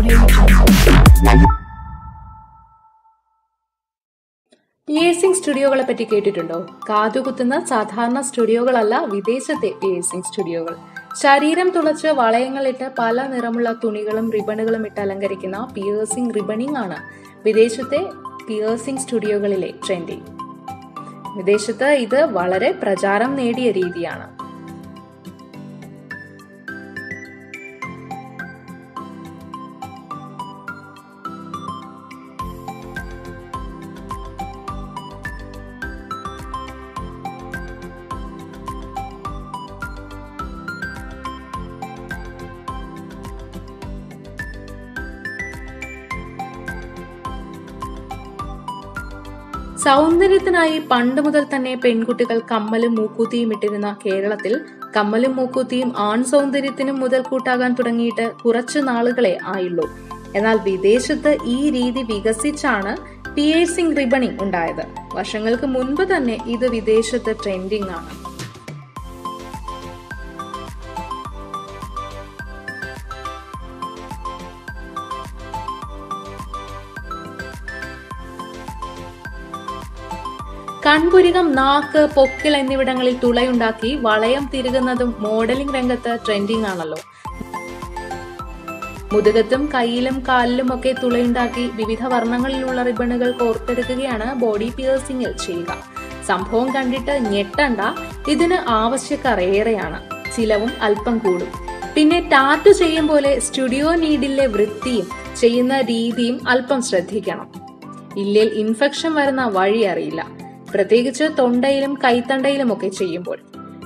Piercing സ്റ്റുഡിയോകളെ പറ്റി കേട്ടിട്ടുണ്ടോ കാതുകുത്തുന്ന സാധാരണ സ്റ്റുഡിയോകളല്ല വിദേശത്തെ പിയേഴ്സിംഗ് സ്റ്റുഡിയോകൾ ശരീരം തുളച്ച് വളയങ്ങളിട്ട് പല നിറമുള്ള തുണികളും റിബണുകളും ഇട്ട് അലങ്കരിക്കുന്ന പിയേഴ്സിംഗ് റിബണിംഗ് ആണ് വിദേശത്തെ പിയേഴ്സിംഗ് സ്റ്റുഡിയോകളിലെ ട്രെൻഡിങ് വിദേശത്ത് ഇത് വളരെ പ്രചാരം നേടിയ രീതിയാണ് സൗന്ദര്യത്തിനായി പണ്ട് മുതൽ തന്നെ പെൺകുട്ടികൾ കമ്മലും മൂക്കൂത്തിയും ഇട്ടിരുന്ന കേരളത്തിൽ കമ്മലും മൂക്കൂത്തിയും ആൺ സൗന്ദര്യത്തിനും മുതൽക്കൂട്ടാകാൻ തുടങ്ങിയിട്ട് കുറച്ചു നാളുകളെ ആയുള്ളൂ എന്നാൽ വിദേശത്ത് ഈ രീതി വികസിച്ചാണ് പിയേഴ്സിംഗ് റിബണിംഗ് ഉണ്ടായത് വർഷങ്ങൾക്ക് മുൻപ് തന്നെ ഇത് വിദേശത്ത് ട്രെൻഡിംഗ് ആണ് കൺപുരികം നാക്ക് പൊക്കിൾ എന്നിവിടങ്ങളിൽ തുളയുണ്ടാക്കി വളയം തിരുകുന്നതും മോഡലിംഗ് രംഗത്ത് ട്രെൻഡിംഗ് ആണല്ലോ മുതുകത്തും കയ്യിലും കാലിലും ഒക്കെ തുളയുണ്ടാക്കി വിവിധ വർണ്ണങ്ങളിലുള്ള റിബണുകൾ കോർത്തെടുക്കുകയാണ് ബോഡി പിയേഴ്സിംഗിൽ ചെയ്യുക സംഭവം കണ്ടിട്ട് ഞെട്ടണ്ട ഇതിന് ആവശ്യക്കാർ ഏറെയാണ് ചിലവും അല്പം കൂടും പിന്നെ ടാറ്റു ചെയ്യും പോലെ സ്റ്റുഡിയോ നീഡിലെ വൃത്തിയും ചെയ്യുന്ന രീതിയും അല്പം ശ്രദ്ധിക്കണം ഇല്ലേൽ ഇൻഫെക്ഷൻ വരുന്ന വഴി അറിയില്ല പ്രത്യേകിച്ച് തൊണ്ടയിലും കൈത്തണ്ടയിലും ഒക്കെ ചെയ്യുമ്പോൾ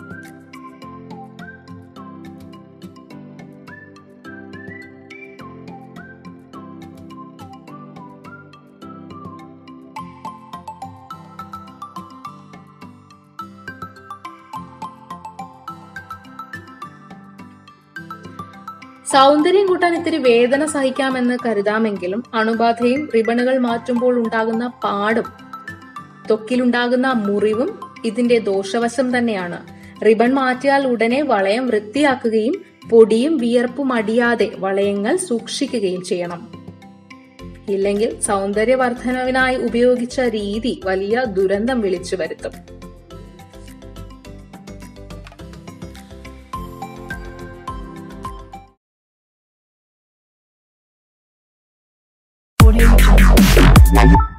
സൗന്ദര്യം കൂട്ടാൻ ഇത്തിരി വേദന സഹിക്കാമെന്ന് കരുതാമെങ്കിലും അണുബാധയും റിബണുകൾ മാറ്റുമ്പോൾ ഉണ്ടാകുന്ന പാടും ത്വക്കിലുണ്ടാകുന്ന മുറിവും ഇതിന്റെ ദോഷവശം തന്നെയാണ് റിബൺ മാറ്റിയാൽ ഉടനെ വളയം വൃത്തിയാക്കുകയും പൊടിയും വിയർപ്പും അടിയാതെ വളയങ്ങൾ സൂക്ഷിക്കുകയും ചെയ്യണം ഇല്ലെങ്കിൽ സൗന്ദര്യവർദ്ധനവിനായി ഉപയോഗിച്ച രീതി വലിയ ദുരന്തം വിളിച്ചു വരുത്തും Audio Jungle.